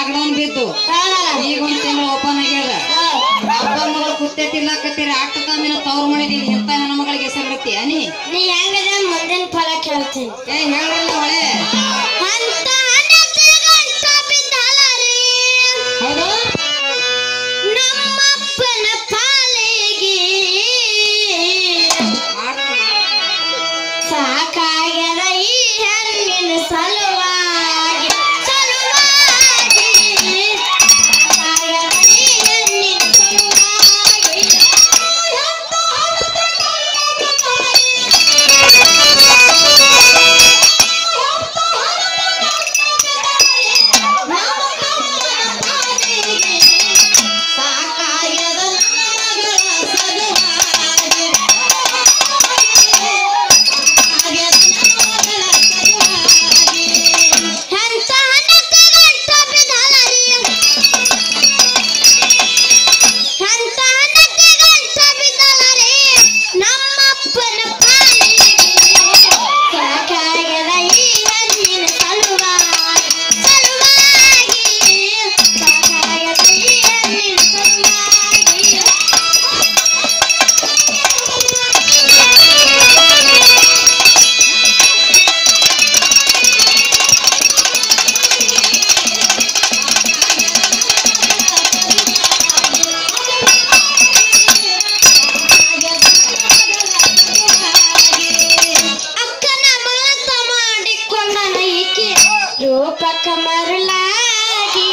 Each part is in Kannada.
ಲಾಕ್ಡೌನ್ ಬಿದ್ದು ಈಗ ಒಂದ್ ತಿಂಗಳು ಓಪನ್ ಆಗ್ಯದ ಅಪ್ಪ ಮಗಳು ಕುತ್ತೆ ತಿನ್ಲಾಕತ್ತೀರಿ ಆಟ ತಂದಿನ ತವ್ರ ಮಾಡಿದೀನಿ ಇಂಥ ಹೆಣ್ಮಗಳಿಗೆ ಹೆಸರು ಅನಿ ನೀ ಹೆಂಗದ ಮುಂದಿನ ಫಲ ಕೇಳ್ತೀನಿ ಏ ಹೇಳ್ರಲ್ಲ ಹೊಳೆ ಅಂತ ಅನಸಗಂಟ ಬಿದ್ದಲರಿ ಹೌದು ನಮ್ಮಪ್ಪನ ಪಾಲಿಗೆ ಸಾಕಾಗ್ಯದ ಈ ಹೆಣ್ಣಿನ ಸಲುವಾಗಿ ಸಲುವಾಗಿ ಸಾಕಾಗ್ಯದ ಈ ಹೆಣ್ಣಿನ ಸಲುವಾಗಿ ಸಾಕಾಗ್ಯದ ನನ್ನ ಮಗಳ ಸಲುವಾಗಿ ಅಕ್ಕನ ಮಾತ ಮಾಡಿಕೊಂಡನ ಈಕೆ ರೂಪಕ ಮರಳಾಗಿ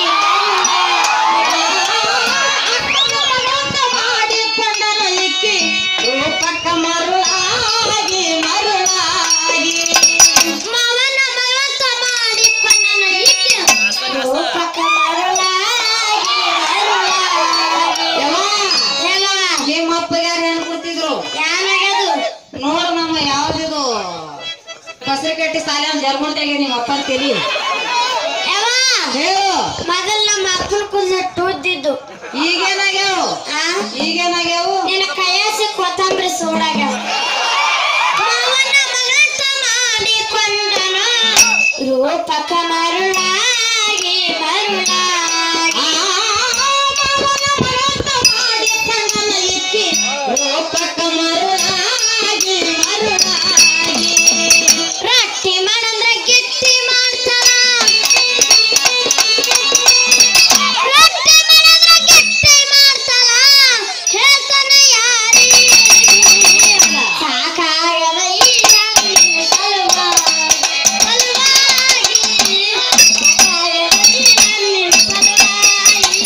ಅಕ್ಕನ ಮಾತ ಮಾಡಿಕೊಂಡನ ಈಕೆ ರೂಪಕ ಮರಳಾಗಿ ಮರಳಾಗಿ ಮಾವನ ಮಾತ ಮಾಡಿಕೊಂಡನ ಈಕೆ ರೂಪಕ ಮರಳಾಗಿ ಮರಳಾಗಿ ಯವ್ವ, ಹೇಳವ್ವ, ನಿಮ್ಮ ಅಪ್ಪಗ್ಯಾರ ಏನ್ ಕೂತಿದ್ರು ಯಾನಾಗದು ನೋಡ ನಮ್ಮ ಯಾವ್ದಿದು ಕಸರಕಟ್ಟಿ ಸಾಲ ಜರ್ಮಂಟಾಗೆ ನಿಮ್ಮ ಅಪ್ಪನ ತೆಲಿ ಯವ್ವ, ಹೇಳು ಮೊದಲ್ ನಮ್ಮ ಅಪ್ಪನ ಕುಂದ ಟೂದಿದ್ದು ಈಗೇನಾಗ್ಯಾವು ಆ ಈಗೇನಾಗ್ಯಾವು ನಿನ್ನ ಕೈಯಾಸಿ ಕೊತ್ತಂಬರಿ ಸೋಡಾಗ ಮಾವನ ಮಗಟ ಮಾಡಿಕೊಂಡನ ರೂಪಕ ಮರುಳಾಗಿ ಮರುಳಾಗಿ ಮಾವನ ಮಗಟ ಮಾಡಿಕೊಂಡನ ಇಕ್ಕಿ ರೂಪಕ ಮರುಳಾಗಿ ಮರುಳಾಗಿ ರೊಟ್ಟಿ ಮಾಡಂದ್ರ ಗಿಟ್ಟಿ ಮಾಡ್ತಾರ ರೊಟ್ಟಿ ಮಾಡಂದ್ರ ಗಿಟ್ಟಿ ಮಾಡ್ತಾರ ಹೇಳ್ತಾನ ಯಾರಿಗೆ ಸಾಕಾಗದ ಈ ಹೆಣ್ಣಿನ ಸಲುವಾಗಿ ಸಲುವಾಗಿ ಸಾಕಾಗದ ಈ ಹೆಣ್ಣಿನ ಸಲುವಾಗಿ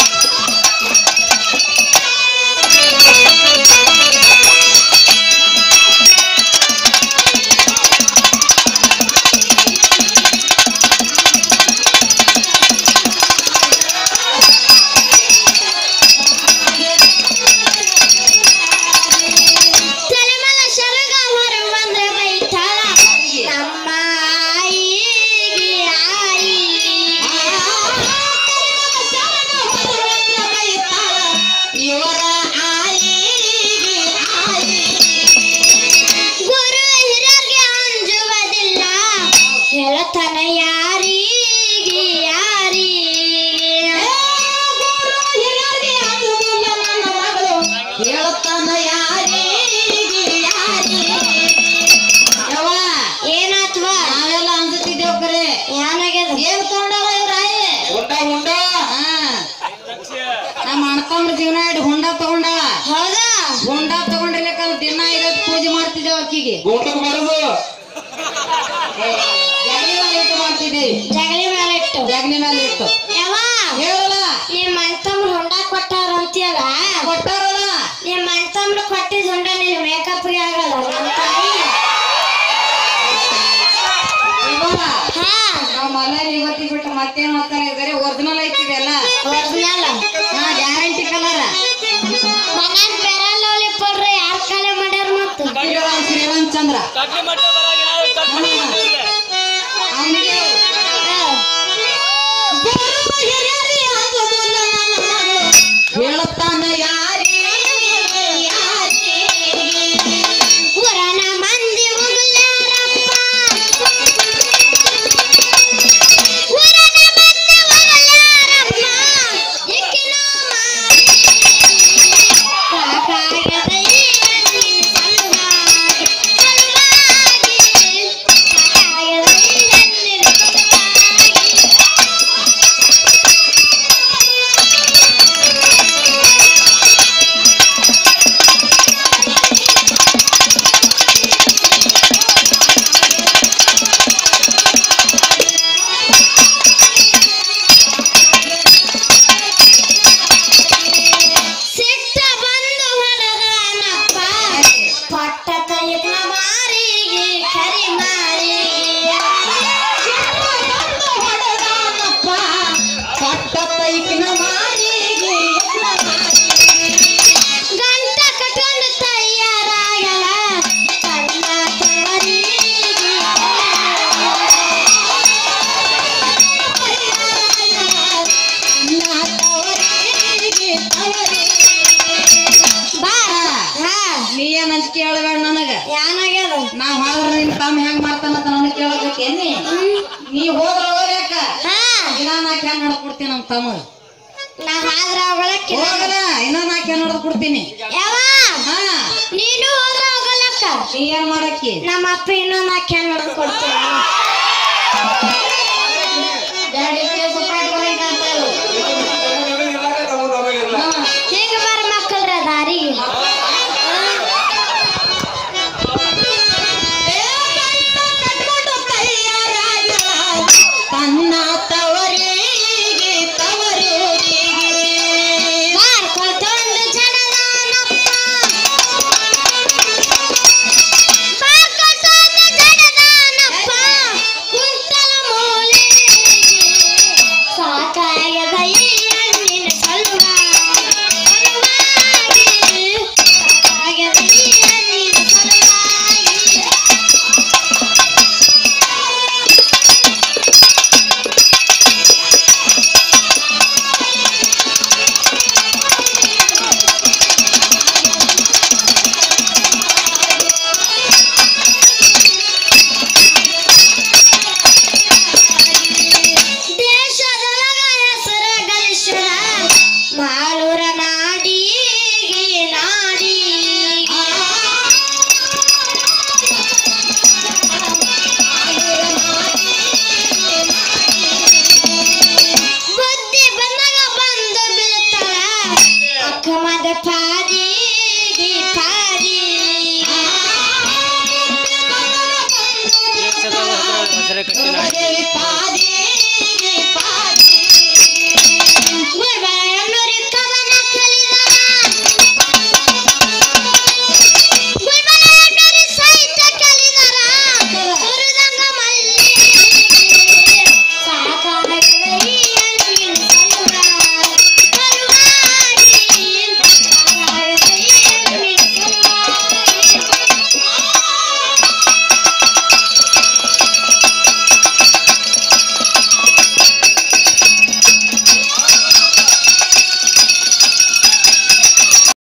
ತಲೆಮಲ ಶರಗ ಹೊರ ಬಂದ್ರೆ ಬೈತಾಳ ನಮ್ಮ ಆಯಿಗೆ ಆಯಿ ಇವರ ಆಯಿಗೆ ಆಯಿ ಗುರು ಹಿರಿಯರಿಗೆ ಅಂಜುವುದಿಲ್ಲ ಹೇಳ್ತಾನ ಯಾರಿಗೆ ಯಾರಿಗೆ ಗುರು ಹಿರಿಯರಿಗೆ ಅಂಜುವುದಿಲ್ಲ ನನ್ನ ಮಗಳು ಹೇಳ್ತಾನ ಯಾರಿಗೆ ಯಾರಿಗೆ ಯವ್ವ ಏನಾತ್ವ ನಾವೆಲ್ಲ ಅಂಜುತ್ತಿದ್ದೇವ್ ಕರೆ ಏನಾಗ್ಯದ ಏನ್ ತಗೊಂಡವ ಇವ್ರಾಯಿ ಉಂಡ ಉಂಡ ಹಾ ನಮ್ಮ ಅಣ್ತಮ್ರ ಜೀವನ ಇಟ್ಟು ಹುಂಡ ತಗೊಂಡವ ಹೌದಾ ಹುಂಡ ತಗೊಂಡಿರ್ಲಿಕ್ಕಂದ್ರ ದಿನ ಐವತ್ತು ಪೂಜೆ ಮಾಡ್ತಿದ್ದೇವ ಅಕ್ಕಿಗೆ ಗುಂಡಕ್ ಬರೋದು ಜಗಲಿ ಮೇಲೆ ಇಟ್ಟು ಮಾಡ್ತಿದ್ದೇವೆ ಜಗಲಿ ಮೇಲೆ ಇಟ್ಟು ಜಗಲಿ ಮೇಲೆ ಇಟ್ಟು ಯಾವ ಹೇಳಲ್ಲ ನಿಮ್ಮ ಅಣ್ತಮ್ರು ಹೊಂಡ ಕೊಟ್ಟಾರ ಅಂತೀಯಲ್ಲ ಕೊಟ್ಟಾರಲ್ಲ ನಿಮ್ಮ ಅಣ್ತಮ್ರು ಕೊಟ್ಟಿದ್ ಹೊಂಡ ನಿನ್ ಮೇಕಪ್ಗೆ ಆಗಲ್ಲ ನಮ್ಮ ತಾಯಿ ಇವಾಗ ಹಾ ನಾವ್ ಮನೇಲಿ ಇವತ್ತಿ ಬಿಟ್ಟು ಮತ್ತೇನ್ ಮಾಡ್ತಾರೆ ಬರೀ ಒರಿಜಿನಲ್ ಐತಿದೆಲ್ಲ ಒರಿಜಿನಲ್ ಹಾ ಗ್ಯಾರಂಟಿ ಕಲರ್ ಮನ್ಯಾಗ ಬೆರಲ್ ಲವ್ಲಿ ಪಡ್ರೆ ಯಾರ್ ಕಾಲೆ ಮಾಡ್ಯಾರ ಮತ್ತು ಶ್ರೀರಾಮ್ ಚಂದ್ರ ಕಟ್ಲಿ ಮಟ್ಟ ಬರಾಗಿನ ಕಟ್ಲಿ ಮಟ್ಟ ಅವನಿಗೆ ಹೇಳುತ್ತಾನ ಯಾರಿಗೆ ಪುರಾಣ ಮಂದಿ ಉಗುಳ್ಯಾರಪ್ಪ. ಪುರಾಣ ಮಂದಿ ಉಗುಳ್ಯಾರಪ್ಪ. ನಾವ್ ಹೋದ್ರ ನಿನ್ ತಮ್ಮ ಹೆಂಗ್ ಮಾಡ್ತಾನಂತ ನನಗೆ ಕೇಳಬೇಕೇನಿ ನೀ ಹೋದ್ರ ಹೋಗ್ಯಾಕ ಹಾ ಇನ್ನ ನಾಲ್ಕು ಹೆಣ್ಣು ಹೊಡೆದ್ ಕೊಡ್ತೀನಿ ನಮ್ಮ ತಮ್ಮ ನಾ ಹಾದ್ರ ಅವಳಕ್ಕೆ ಹೋಗಲ್ಲ ಇನ್ನ ನಾಲ್ಕು ಹೆಣ್ಣು ಹೊಡೆದ್ ಕೊಡ್ತೀನಿ ಯಾವ ಹಾ ನೀನು ಹೋದ್ರ ಹೋಗಲಕ್ಕ ನೀ ಏನ್ ಮಾಡಕ್ಕಿ ನಮ್ಮ ಅಪ್ಪ ಇನ್ನೊಂದು ಹಾಕಿ ನೋಡ್ ಕೊಡ್ತೀನಿ